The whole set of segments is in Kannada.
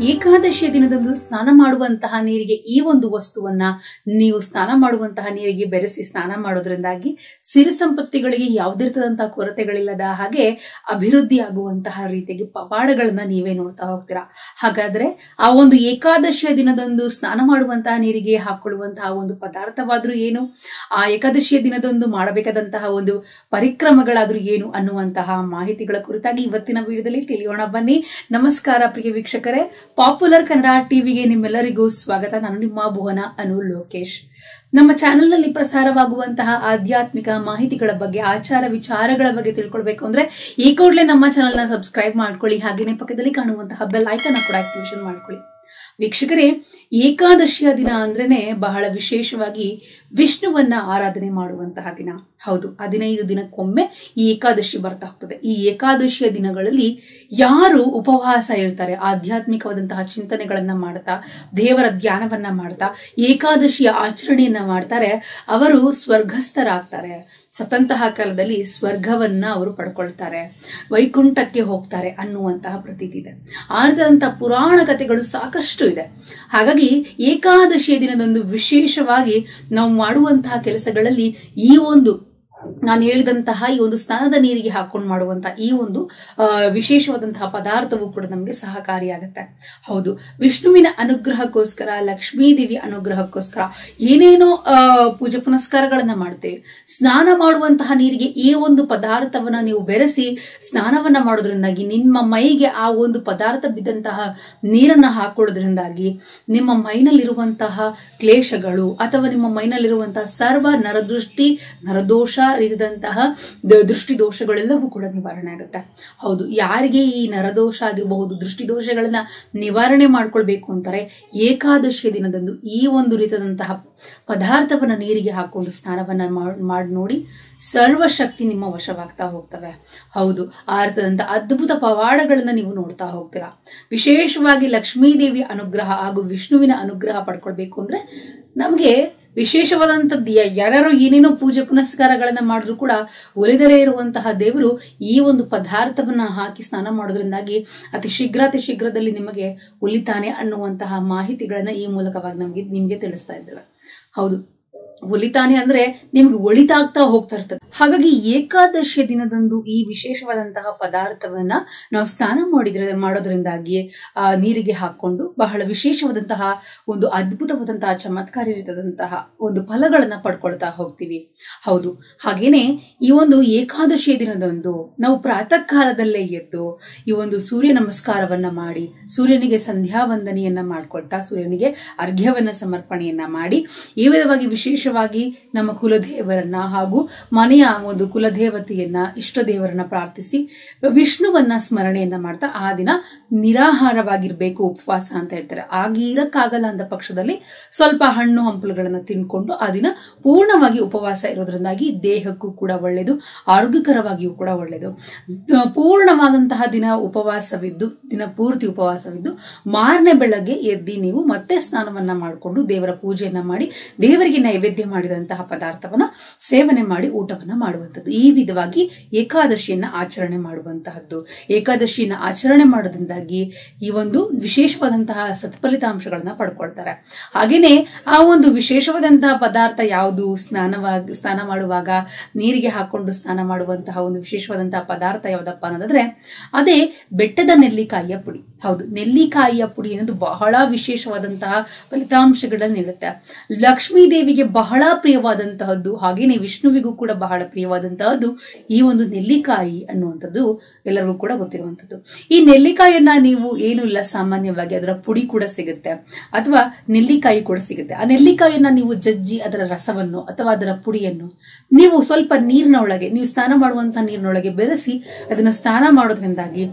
ಏಕಾದಶಿಯ ದಿನದಂದು ಸ್ನಾನ ಮಾಡುವಂತಹ ನೀರಿಗೆ ಈ ಒಂದು ವಸ್ತುವನ್ನ ನೀವು ಸ್ನಾನ ಮಾಡುವಂತಹ ನೀರಿಗೆ ಬೆರೆಸಿ ಸ್ನಾನ ಮಾಡೋದ್ರಿಂದಾಗಿ ಸಿರಿ ಸಂಪತ್ತಿಗಳಿಗೆ ಯಾವುದೇ ರೀತಿಯಾದಂತಹ ಕೊರತೆಗಳಿಲ್ಲದ ಹಾಗೆ ಅಭಿವೃದ್ಧಿ ಆಗುವಂತಹ ರೀತಿಗೆ ಪವಾಡಗಳನ್ನ ನೀವೇ ನೋಡ್ತಾ ಹೋಗ್ತೀರಾ ಹಾಗಾದ್ರೆ ಆ ಒಂದು ಏಕಾದಶಿಯ ದಿನದಂದು ಸ್ನಾನ ಮಾಡುವಂತಹ ನೀರಿಗೆ ಹಾಕೊಳ್ಳುವಂತಹ ಒಂದು ಪದಾರ್ಥವಾದ್ರೂ ಏನು ಆ ಏಕಾದಶಿಯ ದಿನದಂದು ಮಾಡಬೇಕಾದಂತಹ ಒಂದು ಪರಿಕ್ರಮಗಳಾದ್ರೂ ಏನು ಅನ್ನುವಂತಹ ಮಾಹಿತಿಗಳ ಕುರಿತಾಗಿ ಇವತ್ತಿನ ವಿಡಿಯೋದಲ್ಲಿ ತಿಳಿಯೋಣ ಬನ್ನಿ ನಮಸ್ಕಾರ ಪ್ರಿಯ ವೀಕ್ಷಕರೇ ಪಾಪ್ಯುಲರ್ ಕನ್ನಡ ಟಿವಿಗೆ ನಿಮ್ಮೆಲ್ಲರಿಗೂ ಸ್ವಾಗತ ನಾನು ನಿಮ್ಮ ಭುವನ ಅನು ಲೋಕೇಶ್ ನಮ್ಮ ಚಾನೆಲ್ನಲ್ಲಿ ಪ್ರಸಾರವಾಗುವಂತಹ ಆಧ್ಯಾತ್ಮಿಕ ಮಾಹಿತಿಗಳ ಬಗ್ಗೆ ಆಚಾರ ವಿಚಾರಗಳ ಬಗ್ಗೆ ತಿಳ್ಕೊಳ್ಬೇಕು ಅಂದ್ರೆ ಈ ಕೂಡಲೇ ನಮ್ಮ ಚಾನೆಲ್ನ ಸಬ್ಸ್ಕ್ರೈಬ್ ಮಾಡ್ಕೊಳ್ಳಿ ಹಾಗೇನೆ ಪಕ್ಕದಲ್ಲಿ ಕಾಣುವಂತಹ ಬೆಲ್ ಐಕನ್ ಕೂಡ ಆಕ್ಟಿವೇಶನ್ ಮಾಡ್ಕೊಳ್ಳಿ ವೀಕ್ಷಕರೇ ಏಕಾದಶಿಯ ದಿನ ಅಂದ್ರೇನೆ ಬಹಳ ವಿಶೇಷವಾಗಿ ವಿಷ್ಣುವನ್ನ ಆರಾಧನೆ ಮಾಡುವಂತಹ ದಿನ ಹೌದು ಹದಿನೈದು ದಿನಕ್ಕೊಮ್ಮೆ ಈ ಏಕಾದಶಿ ಬರ್ತಾ ಹೋಗ್ತದೆ ಈ ಏಕಾದಶಿಯ ದಿನಗಳಲ್ಲಿ ಯಾರು ಉಪವಾಸ ಇರ್ತಾರೆ ಆಧ್ಯಾತ್ಮಿಕವಾದಂತಹ ಚಿಂತನೆಗಳನ್ನ ಮಾಡ್ತಾ ದೇವರ ಧ್ಯಾನವನ್ನ ಮಾಡ್ತಾ ಏಕಾದಶಿಯ ಆಚರಣೆಯನ್ನ ಮಾಡ್ತಾರೆ ಅವರು ಸ್ವರ್ಗಸ್ಥರಾಗ್ತಾರೆ ಸತಂತಹ ಕಾಲದಲ್ಲಿ ಸ್ವರ್ಗವನ್ನ ಅವರು ಪಡ್ಕೊಳ್ತಾರೆ ವೈಕುಂಠಕ್ಕೆ ಹೋಗ್ತಾರೆ ಅನ್ನುವಂತಹ ಪ್ರತೀತಿ ಇದೆ ಆದಂತಹ ಪುರಾಣ ಕಥೆಗಳು ಸಾಕಷ್ಟು ಇದೆ ಹಾಗಾಗಿ ಏಕಾದಶಿಯ ದಿನದಂದು ವಿಶೇಷವಾಗಿ ನಾವು ಮಾಡುವಂತಹ ಕೆಲಸಗಳಲ್ಲಿ ಈ ಒಂದು ನಾನು ಹೇಳಿದಂತಹ ಈ ಒಂದು ಸ್ನಾನದ ನೀರಿಗೆ ಹಾಕೊಂಡು ಮಾಡುವಂತಹ ಈ ಒಂದು ಆ, ವಿಶೇಷವಾದಂತಹ ಪದಾರ್ಥವು ಕೂಡ ನಮಗೆ ಸಹಕಾರಿಯಾಗುತ್ತೆ ಹೌದು ವಿಷ್ಣುವಿನ ಅನುಗ್ರಹಕ್ಕೋಸ್ಕರ ಲಕ್ಷ್ಮೀ ದೇವಿ ಅನುಗ್ರಹಕ್ಕೋಸ್ಕರ ಏನೇನೋ ಆ, ಪೂಜೆ ಪುನಸ್ಕಾರಗಳನ್ನ ಮಾಡ್ತೇವೆ ಸ್ನಾನ ಮಾಡುವಂತಹ ನೀರಿಗೆ ಈ ಒಂದು ಪದಾರ್ಥವನ್ನ ನೀವು ಬೆರೆಸಿ ಸ್ನಾನವನ್ನ ಮಾಡೋದ್ರಿಂದಾಗಿ ನಿಮ್ಮ ಮೈಗೆ ಆ ಒಂದು ಪದಾರ್ಥ ಬಿದ್ದಂತಹ ನೀರನ್ನ ಹಾಕೊಳ್ಳೋದ್ರಿಂದಾಗಿ ನಿಮ್ಮ ಮೈನಲ್ಲಿರುವಂತಹ ಕ್ಲೇಶಗಳು ಅಥವಾ ನಿಮ್ಮ ಮೈನಲ್ಲಿರುವಂತಹ ಸರ್ವ ನರದೃಷ್ಟಿ ನರದೋಷ ರೀತಿದಂತಹ ದ- ದೃಷ್ಟಿ ದೋಷಗಳೆಲ್ಲವೂ ಕೂಡ ನಿವಾರಣೆ ಆಗುತ್ತೆ ಹೌದು ಯಾರಿಗೆ ಈ ನರದೋಷ ಆಗಿರಬಹುದು ದೃಷ್ಟಿ ದೋಷಗಳನ್ನ ನಿವಾರಣೆ ಮಾಡ್ಕೊಳ್ಬೇಕು ಅಂತಾರೆ ಏಕಾದಶಿಯ ದಿನದಂದು ಈ ಒಂದು ರೀತಿಯಾದಂತಹ ಪದಾರ್ಥವನ್ನ ನೀರಿಗೆ ಹಾಕೊಂಡು ಸ್ನಾನವನ್ನ ಮಾಡಿ ನೋಡಿ ಸರ್ವಶಕ್ತಿ ನಿಮ್ಮ ವಶವಾಗ್ತಾ ಹೋಗ್ತವೆ ಹೌದು ಆ ರೀತಿಯಾದಂತಹ ಅದ್ಭುತ ಪವಾಡಗಳನ್ನ ನೀವು ನೋಡ್ತಾ ಹೋಗ್ತೀರಾ ವಿಶೇಷವಾಗಿ ಲಕ್ಷ್ಮೀದೇವಿ ಅನುಗ್ರಹ ಹಾಗೂ ವಿಷ್ಣುವಿನ ಅನುಗ್ರಹ ಪಡ್ಕೊಳ್ಬೇಕು ಅಂದ್ರೆ ನಮಗೆ ವಿಶೇಷವಾದಂಥದ್ದು ಯ- ಯಾರ್ಯಾರೋ ಏನೇನೋ ಪೂಜೆ ಪುನಸ್ಕಾರಗಳನ್ನ ಮಾಡಿದ್ರು ಕೂಡ ಒಲಿದಲೇ ಇರುವಂತಹ ದೇವರು ಈ ಒಂದು ಪದಾರ್ಥವನ್ನ ಹಾಕಿ ಸ್ನಾನ ಮಾಡೋದ್ರಿಂದಾಗಿ ಅತಿ ಶೀಘ್ರ ಅತಿ ಶೀಘ್ರದಲ್ಲಿ ನಿಮಗೆ ಒಲಿತಾನೆ ಅನ್ನುವಂತಹ ಮಾಹಿತಿಗಳನ್ನ ಈ ಮೂಲಕವಾಗಿ ನಮಗೆ ನಿಮ್ಗೆ ತಿಳಿಸ್ತಾ ಇದ್ದೇವೆ ಹೌದು ಒಲಿತಾನೆ ಅಂದ್ರೆ ನಿಮ್ಗೆ ಒಳಿತಾಗ್ತಾ ಹೋಗ್ತಾ ಇರ್ತದೆ ಹಾಗಾಗಿ ಏಕಾದಶಿಯ ದಿನದಂದು ಈ ವಿಶೇಷವಾದಂತಹ ಪದಾರ್ಥವನ್ನ ನಾವು ಸ್ನಾನ ಮಾಡಿದ್ರೆ ಮಾಡೋದ್ರಿಂದಾಗಿ ಆ ನೀರಿಗೆ ಹಾಕೊಂಡು ಬಹಳ ವಿಶೇಷವಾದಂತಹ ಒಂದು ಅದ್ಭುತವಾದಂತಹ ಚಮತ್ಕಾರಿ ರೀತಿಯಾದಂತಹ ಒಂದು ಫಲಗಳನ್ನ ಪಡ್ಕೊಳ್ತಾ ಹೋಗ್ತೀವಿ ಹೌದು ಹಾಗೇನೆ ಈ ಒಂದು ಏಕಾದಶಿಯ ದಿನದಂದು ನಾವು ಪ್ರಾತಃ ಕಾಲದಲ್ಲೇ ಎದ್ದು ಈ ಒಂದು ಸೂರ್ಯ ನಮಸ್ಕಾರವನ್ನ ಮಾಡಿ ಸೂರ್ಯನಿಗೆ ಸಂಧ್ಯಾ ವಂದನೆಯನ್ನ ಮಾಡ್ಕೊಳ್ತಾ ಸೂರ್ಯನಿಗೆ ಅರ್ಘ್ಯವನ್ನ ಸಮರ್ಪಣೆಯನ್ನ ಮಾಡಿ ಈ ವಿಧವಾಗಿ ವಿಶೇಷವಾಗಿ ನಮ್ಮ ಕುಲದೇವರನ್ನ ಹಾಗೂ ಮನೆಯ ಒಂದು ಕುಲದೇವತೆಯನ್ನ ಇಷ್ಟ ದೇವರನ್ನ ಪ್ರಾರ್ಥಿಸಿ ವಿಷ್ಣುವನ್ನ ಸ್ಮರಣೆಯನ್ನ ಮಾಡ್ತಾ ಆ ದಿನ ನಿರಾಹಾರವಾಗಿರ್ಬೇಕು ಉಪವಾಸ ಅಂತ ಹೇಳ್ತಾರೆ ಆಗಿ ಇರಕ್ಕಾಗಲ್ಲ ಅಂದ ಪಕ್ಷದಲ್ಲಿ ಸ್ವಲ್ಪ ಹಣ್ಣು ಹಂಪಲುಗಳನ್ನ ತಿನ್ಕೊಂಡು ಆ ದಿನ ಪೂರ್ಣವಾಗಿ ಉಪವಾಸ ಇರೋದ್ರಿಂದಾಗಿ ದೇಹಕ್ಕೂ ಕೂಡ ಒಳ್ಳೆಯದು ಆರೋಗ್ಯಕರವಾಗಿಯೂ ಕೂಡ ಒಳ್ಳೆಯದು ಅಹ್ ಪೂರ್ಣವಾದಂತಹ ದಿನ ಉಪವಾಸವಿದ್ದು ದಿನ ಪೂರ್ತಿ ಉಪವಾಸವಿದ್ದು ಮಾರನೇ ಬೆಳಗ್ಗೆ ಎದ್ದಿ ನೀವು ಮತ್ತೆ ಸ್ನಾನವನ್ನ ಮಾಡಿಕೊಂಡು ದೇವರ ಪೂಜೆಯನ್ನ ಮಾಡಿ ದೇವರಿಗೆ ನೈವೇದ್ಯ ಮಾಡಿದಂತಹ ಪದಾರ್ಥವನ್ನ ಸೇವನೆ ಮಾಡಿ ಊಟವನ್ನ ಮಾಡುವಂಥದ್ದು ಈ ವಿಧವಾಗಿ ಏಕಾದಶಿಯನ್ನ ಆಚರಣೆ ಮಾಡುವಂತಹದ್ದು ಏಕಾದಶಿಯನ್ನ ಆಚರಣೆ ಮಾಡೋದ್ರಿಂದಾಗಿ ಈ ಒಂದು ವಿಶೇಷವಾದಂತಹ ಸತ್ಫಲಿತಾಂಶಗಳನ್ನ ಪಡ್ಕೊಳ್ತಾರೆ ಹಾಗೇನೆ ಆ ಒಂದು ವಿಶೇಷವಾದಂತಹ ಪದಾರ್ಥ ಯಾವುದು ಸ್ನಾನವಾಗಿ ಸ್ನಾನ ಮಾಡುವಾಗ ನೀರಿಗೆ ಹಾಕೊಂಡು ಸ್ನಾನ ಮಾಡುವಂತಹ ಒಂದು ವಿಶೇಷವಾದಂತಹ ಪದಾರ್ಥ ಯಾವ್ದಪ್ಪ ಅನ್ನೋದಾದ್ರೆ ಅದೇ ಬೆಟ್ಟದ ನೆಲ್ಲಿಕಾಯಿಯ ಪುಡಿ ಹೌದು ನೆಲ್ಲಿಕಾಯಿಯ ಪುಡಿ ಅನ್ನೋದು ಬಹಳ ವಿಶೇಷವಾದಂತಹ ಫಲಿತಾಂಶಗಳನ್ನ ನೀಡುತ್ತೆ ಲಕ್ಷ್ಮೀ ದೇವಿಗೆ ಬಹಳ ಪ್ರಿಯವಾದಂತಹದ್ದು ಹಾಗೇನೆ ವಿಷ್ಣುವಿಗೂ ಕೂಡ ಬಹಳ ಪ್ರಿಯವಾದಂತಹದ್ದು ಈ ಒಂದು ನೆಲ್ಲಿಕಾಯಿ ಅನ್ನುವಂಥದ್ದು ಎಲ್ಲರಿಗೂ ಕೂಡ ಗೊತ್ತಿರುವಂತದ್ದು ಈ ನೆಲ್ಲಿಕಾಯನ್ನ ನೀವು ಏನು ಇಲ್ಲ ಸಾಮಾನ್ಯವಾಗಿ ಅದರ ಪುಡಿ ಕೂಡ ಸಿಗುತ್ತೆ ಅಥವಾ ನೆಲ್ಲಿಕಾಯಿ ಕೂಡ ಸಿಗುತ್ತೆ ಆ ನೆಲ್ಲಿಕಾಯನ್ನ ನೀವು ಜಜ್ಜಿ ಅದರ ರಸವನ್ನು ಅಥವಾ ಅದರ ಪುಡಿಯನ್ನು ನೀವು ಸ್ವಲ್ಪ ನೀರಿನ ಒಳಗೆ ನೀವು ಸ್ನಾನ ಮಾಡುವಂತಹ ನೀರಿನೊಳಗೆ ಬೆರೆಸಿ ಅದನ್ನ ಸ್ನಾನ ಮಾಡೋದ್ರಿಂದಾಗಿ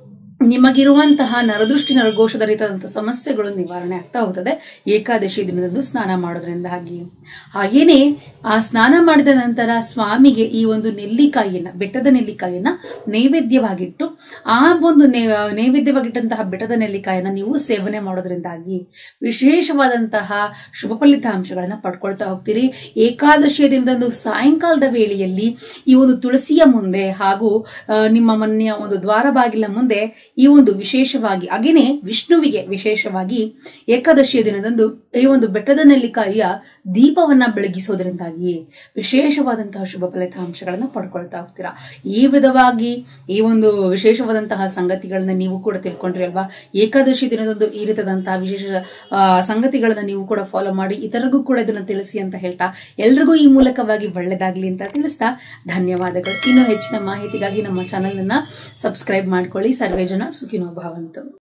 ನಿಮಗಿರುವಂತಹ ನರದೃಷ್ಟಿ ನರಘೋಷದ ರೀತಿಯಾದಂತಹ ಸಮಸ್ಯೆಗಳು ನಿವಾರಣೆ ಆಗ್ತಾ ಹೋಗ್ತದೆ ಏಕಾದಶಿ ದಿನದಂದು ಸ್ನಾನ ಮಾಡೋದ್ರಿಂದಾಗಿ ಹಾಗೇನೆ ಆ ಸ್ನಾನ ಮಾಡಿದ ನಂತರ ಸ್ವಾಮಿಗೆ ಈ ಒಂದು ನೆಲ್ಲಿಕಾಯಿಯನ್ನ ಬೆಟ್ಟದ ನೆಲ್ಲಿಕಾಯಿಯನ್ನ ನೈವೇದ್ಯವಾಗಿಟ್ಟು ಆ ಒಂದು ನೇ- ನೈವೇದ್ಯವಾಗಿಟ್ಟಂತಹ ಬೆಟ್ಟದ ನೆಲ್ಲಿಕಾಯನ್ನ ನೀವು ಸೇವನೆ ಮಾಡೋದ್ರಿಂದಾಗಿ ವಿಶೇಷವಾದಂತಹ ಶುಭ ಫಲಿತಾಂಶಗಳನ್ನ ಪಡ್ಕೊಳ್ತಾ ಹೋಗ್ತೀರಿ ಏಕಾದಶಿಯ ದಿನದಂದು ಸಾಯಂಕಾಲದ ವೇಳೆಯಲ್ಲಿ ಈ ಒಂದು ತುಳಸಿಯ ಮುಂದೆ ಹಾಗೂ ಆ, ನಿಮ್ಮ ಮನೆಯ ಒಂದು ದ್ವಾರ ಬಾಗಿಲ ಮುಂದೆ ಈ ಒಂದು ವಿಶೇಷವಾಗಿ ಹಾಗೇನೆ ವಿಷ್ಣುವಿಗೆ ವಿಶೇಷವಾಗಿ ಏಕಾದಶಿಯ ದಿನದಂದು ಈ ಒಂದು ಬೆಟ್ಟದ ನೆಲ್ಲಿಕಾಯಿಯ ದೀಪವನ್ನ ಬೆಳಗಿಸೋದ್ರಿಂದಾಗಿ ವಿಶೇಷವಾದಂತಹ ಶುಭ ಫಲಿತಾಂಶಗಳನ್ನ ಪಡ್ಕೊಳ್ತಾ ಹೋಗ್ತೀರಾ ಈ ವಿಧವಾಗಿ ಈ ಒಂದು ವಿಶೇಷವಾದಂತಹ ಸಂಗತಿಗಳನ್ನ ನೀವು ಕೂಡ ತಿಳ್ಕೊಂಡ್ರಿ ಅಲ್ವಾ ಏಕಾದಶಿ ದಿನದಂದು ಈ ರೀತಿಯಾದಂತಹ ವಿಶೇಷ ಆ, ಸಂಗತಿಗಳನ್ನ ನೀವು ಕೂಡ ಫಾಲೋ ಮಾಡಿ ಇತರರಿಗೂ ಕೂಡ ಇದನ್ನ ತಿಳಿಸಿ ಅಂತ ಹೇಳ್ತಾ ಎಲ್ರಿಗೂ ಈ ಮೂಲಕವಾಗಿ ಒಳ್ಳೇದಾಗ್ಲಿ ಅಂತ ತಿಳಿಸ್ತಾ ಧನ್ಯವಾದಗಳು ಇನ್ನು ಹೆಚ್ಚಿನ ಮಾಹಿತಿಗಾಗಿ ನಮ್ಮ ಚಾನೆಲ್ ಅನ್ನ ಸಬ್ಸ್ಕ್ರೈಬ್ ಮಾಡ್ಕೊಳ್ಳಿ ಸರ್ವೇ ಜನ ಸುಖಿನೋ ಭವಂತು